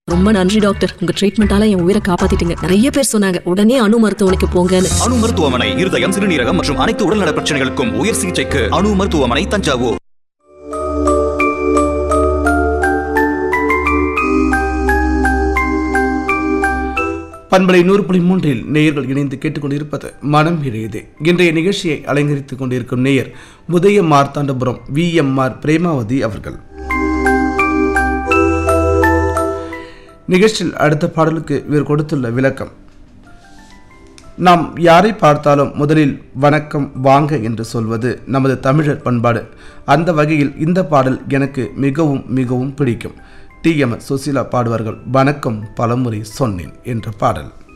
ரொம்ப நன்றி டாக்டர் உங்க ட்ரீட்மெண்டால என் உயிரை காப்பாத்திட்டீங்க நிறைய பேர் சொன்னாங்க உடனே அணு மருத்துவமனைக்கு போங்கன்னு அணு மருத்துவமனை இருதயம் சிறுநீரகம் மற்றும் அனைத்து உடல்நல பிரச்சனைகளுக்கும் உயர் சிகிச்சைக்கு அணு மருத்துவமனை தஞ்சாவூர் பண்பலை நூறு புள்ளி மூன்றில் நேயர்கள் இணைந்து கேட்டுக்கொண்டிருப்பது மனம் இழையது இன்றைய நிகழ்ச்சியை அலங்கரித்துக் கொண்டிருக்கும் நேயர் Udaya Marthandapuram V M R Premavathi அவர்கள் நிகழ்ச்சியில் அடுத்த பாடலுக்கு இவர் கொடுத்துள்ள விளக்கம் நாம் யாரை பார்த்தாலும் முதலில் வணக்கம் வாங்க என்று சொல்வது நமது தமிழர் பண்பாடு அந்த வகையில் இந்த பாடல் எனக்கு மிகவும் மிகவும் பிடிக்கும் டி எம் சுசீலா பாடுவார்கள் வணக்கம் பலமுறை சொன்னேன் என்ற பாடல்